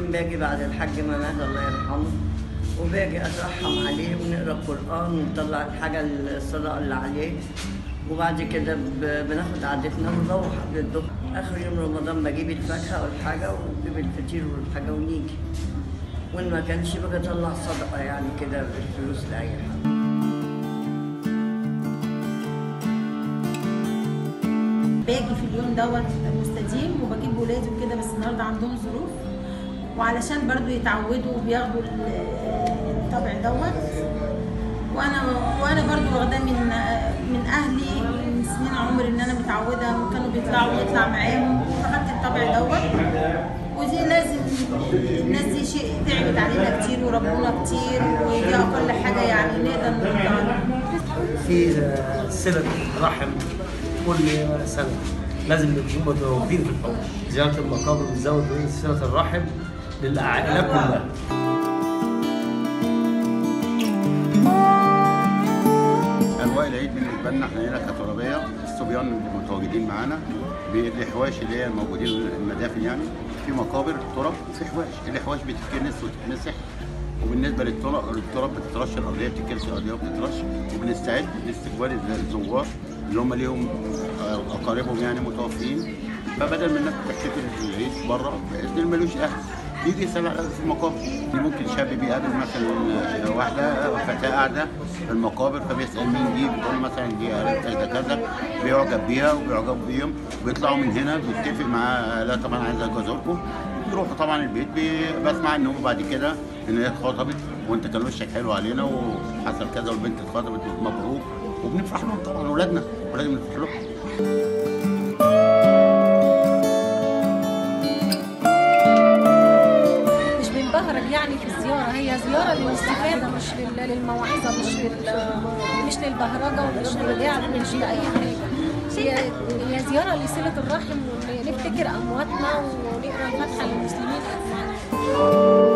باجي بعد الحاج منال الله يرحمه وباجي اترحم عليه ونقرا القران ونطلع الحاجه الصدقه اللي عليه وبعد كده ب- بناخد قعدتنا ونروح قبل الظهر اخر يوم رمضان بجيب الفاكهه والحاجه وبجيب الفطير والحاجه ونيجي وان ما كانش باجي اطلع صدقه يعني كده بالفلوس لاي حد باجي في اليوم دوت مستديم وبجيب ولادي وكده بس النهارده عندهم ظروف وعلشان برضو يتعودوا وبياخدوا ال- الطبع دوت وانا وانا برضو واخداه من من اهلي من سنين عمري ان انا متعوده وكانوا بيطلعوا ويطلع معاهم فاخدت الطبع دوت ودي لازم الناس دي شيء تعبت علينا كتير وربونا كتير ودي اقل حاجه يعني نقدر نرضى عنها في صلة رحم كل سنة لازم نكون متواجدين في الحب زيارة المقابر بتزود من صلة الرحم للعائلات كلها اجواء العيد بالنسبه لنا احنا هنا كترابيه الصبيان اللي متواجدين معانا بالحواش اللي هي الموجودين المدافن يعني في مقابر تراب وفي حواش الحواش بتتكنس وتتمسح وبالنسبه للتراب التراب بتترش الارضيه بتتكنس الارضيه وبتترش وبنستعد لاستقبال الزوار اللي هم ليهم آه، اقاربهم يعني متوفيين فبدل من انك تحتفل العيد بره باذن ملوش اهل يجي يسال على في المقابر ممكن شاب بيقابل مثلا واحده فتاه قاعده في المقابر فبيسال مين دي بتقول له مثلا دي قريبتك ده كذا بيعجب بيها وبيعجب بيهم بيطلعوا من هنا بيتفق معاه لا طبعا عايز اجوزكم بيروحوا طبعا البيت بي- بسمع ان هم بعد كده ان هي اتخطبت وانت كان وشك حلو علينا وحصل كذا والبنت اتخطبت مبروك وبنفرح لهم طبعا اولادنا ولازم نفرح لهم مش بنبهرج يعني في الزيارة هي زيارة للاستفادة مش لل- للموعظة مش لل مش للبهرجة ومش للعب مش لأي حاجة هي هي زيارة لصلة الرحم ونفتكر أمواتنا ونقرأ الفاتحة للمسلمين أجمعين